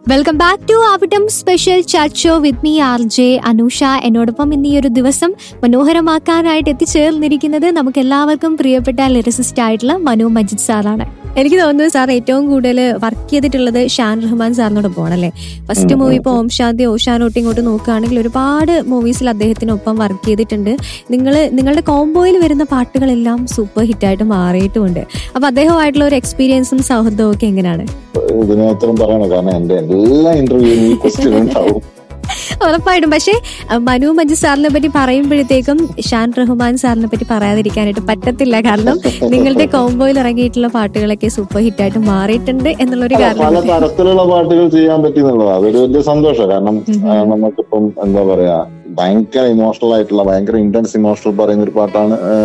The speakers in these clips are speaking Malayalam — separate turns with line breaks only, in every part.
Welcome back to Avittam special chat show with me R J Anusha എന്നോടൊപ്പം ഇന്ന് ഈ ഒരു ദിവസം മനോഹരമാക്കാനായിട്ട് എത്തിച്ചേർന്നിരിക്കുന്നത് നമുക്ക് എല്ലാവർക്കും പ്രിയപ്പെട്ട ലിറിസിസ്റ്റ് ആയിട്ടുള്ള മനു മജിദ് സാറാണ് എനിക്ക് തോന്നുന്നു സാർ ഏറ്റവും കൂടുതൽ വർക്ക് ചെയ്തിട്ടുള്ളത് ഷാൻ റഹ്മാൻ സാറിനോടൊപ്പം അല്ലേ ഫസ്റ്റ് മൂവി ഇപ്പോൾ ഓം ശാന്തി ഓഷാനോട്ട് ഇങ്ങോട്ട് നോക്കുകയാണെങ്കിൽ ഒരുപാട് മൂവീസിൽ അദ്ദേഹത്തിനൊപ്പം വർക്ക് ചെയ്തിട്ടുണ്ട് നിങ്ങൾ നിങ്ങളുടെ കോംബോയിൽ വരുന്ന പാട്ടുകളെല്ലാം സൂപ്പർ ഹിറ്റായിട്ട് മാറിയിട്ടുമുണ്ട് അപ്പൊ അദ്ദേഹമായിട്ടുള്ള ഒരു എക്സ്പീരിയൻസും സൗഹൃദവും ഒക്കെ എങ്ങനെയാണ്
ഇതിന് ഉത്തരം പറയണം കാരണം എന്റെ എല്ലാ ഇന്റർവ്യൂവിനും ഈ ക്വസ്റ്റ്യൻ ഉണ്ടാവും
ഉറപ്പായിട്ടും പക്ഷേ അഹ് മനു മഞ്ജു സാറിനെ പറ്റി പറയുമ്പോഴത്തേക്കും ഷാൻ റഹ്മാൻ സാറിനെ പറ്റി പറയാതിരിക്കാനായിട്ട് പറ്റത്തില്ല കാരണം നിങ്ങളുടെ കോംബോയിൽ ഇറങ്ങിയിട്ടുള്ള പാട്ടുകളൊക്കെ സൂപ്പർ ഹിറ്റായിട്ട് മാറിയിട്ടുണ്ട് എന്നുള്ളൊരു
പല
കാരണം
തരത്തിലുള്ള പാട്ടുകൾ ചെയ്യാൻ പറ്റി എന്നുള്ളത് അതൊരു വലിയ സന്തോഷം കാരണം ആ, നമുക്കിപ്പം എന്താ പറയാ ഭയങ്കര ഇമോഷണൽ ആയിട്ടുള്ള ഭയങ്കര ഇന്റൻസ് ഇമോഷണൽ പറയുന്ന ഒരു പാട്ടാണ് ആ,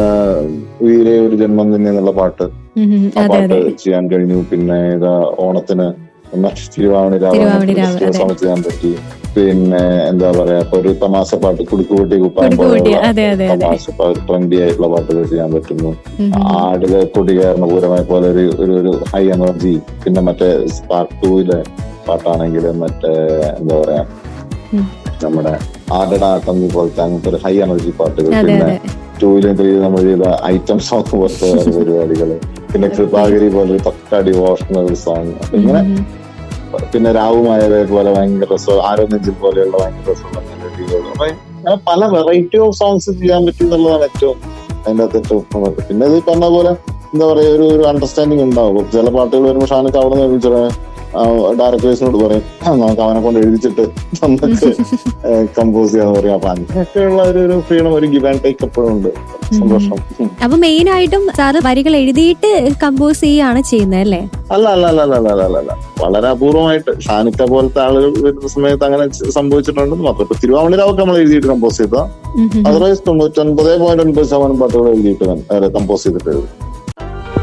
ഉയിരെ ഒരു ജന്മം തന്നെ എന്നുള്ള പാട്ട്
ഉം ഉം,
ആ
അതെ
പാട്ട്
അതെ
ചെയ്യാൻ കഴിഞ്ഞു പിന്നെ ഇതാ ഓണത്തിന് മറ്റു തിരുവാവണി
തിരുവാവണി രാവ്, അതെ.
രാവ് ചെയ്യാൻ പറ്റി പിന്നെ എന്താ പറയാ ഇപ്പൊ ഒരു തമാശ പാട്ട് കുടുക്കുകൂട്ടി കുപ്പായം
കുടുക്കുകൂട്ടി,
പോലെയുള്ള
അതെ, അതെ, അതെ.
തമാശ ട്രെൻഡി ആയിട്ടുള്ള പാട്ടുകൾ ചെയ്യാൻ പറ്റുന്നു
ഉം ഉം.
ആടുക കൊടി കയറുന്ന പൂരമായി പോലെ ഒരു ഒരു ഒരു ഹൈ എനർജി പിന്നെ മറ്റേ സ്പാർക്ക് ടൂയിലെ പാട്ടാണെങ്കിൽ മറ്റേ എന്താ പറയാ
ഉം.
നമ്മുടെ ആടട ആട്ടം പോലത്തെ അങ്ങനത്തെ ഒരു ഹൈ എനർജി പാട്ടുകൾ
അതെ
പിന്നെ
അതെ
ടൂയിലും ത്രീയിലും നമ്മൾ ചെയ്ത ഐറ്റം സോങ് പോലത്തെ വേറെ പരിപാടികള് പിന്നെ കൃപാഗിരി പോലെ ഒരു പക്ക ഡിവോഷണൽ സോങ് ഇങ്ങനെ
ഉം ഉം.
പിന്നെ രാവുമായ പോലെ ഭയങ്കര രസം ആരോ നെഞ്ചിൽ പോലെയുള്ള ഭയങ്കര രസമുള്ള മെലഡികൾ അപ്പൊ അങ്ങനെ പല വെറൈറ്റി ഓഫ് സോങ്സ് ചെയ്യാൻ പറ്റും എന്നുള്ളതാണ് ഏറ്റവും അതിന്റെ അകത്ത് ഏറ്റവും നമുക്ക് പിന്നെ ഇത് പറഞ്ഞ പോലെ എന്താ പറയാ ഒരു ഒരു അണ്ടർസ്റ്റാൻഡിങ് ഉണ്ടാവും ചില പാട്ടുകൾ വരുമ്പോൾ ഷാനക്ക് അവിടെ നിന്ന് ചില ഡയറക്ടേഴ്സിനോട് പറയും "ആ, നമുക്ക് അവനെ കൊണ്ട് എഴുതിച്ചിട്ട് നമുക്ക് കമ്പോസ് ചെയ്യാന്ന് പറയും അപ്പൊ അങ്ങനെയൊക്കെയുള്ള ഒരു ഒരു ഫ്രീഡം ഒരു ഗിവ് ആൻഡ് ടേക്ക് എപ്പോഴും ഉണ്ട് സന്തോഷം
അപ്പൊ മെയിൻ ആയിട്ടും സാറ് വരികൾ എഴുതിയിട്ട് കമ്പോസ് ചെയ്യുകയാണ് ചെയ്യുന്നത് അല്ലേ
അല്ല അല്ല അല്ല അല്ല അല്ല അല്ല അല്ല വളരെ അപൂർവമായിട്ട് ഷാനിക്ക പോലത്തെ ആളുകൾ വരുന്ന സമയത്ത് അങ്ങനെ സംഭവിച്ചിട്ടുണ്ടെന്ന് മാത്രം ഇപ്പൊ തിരുവാമണിരാവൊക്കെ നമ്മൾ എഴുതിയിട്ട് കമ്പോസ് ചെയ്ത
ഉം ഉം.
അതർവൈസ് തൊണ്ണൂറ്റൊൻപത് പോയിന്റ് ഒൻപത് ശതമാനം പാട്ടുകൾ എഴുതിയിട്ട് കമ്പോസ് ചെയ്തിട്ട് എഴുതും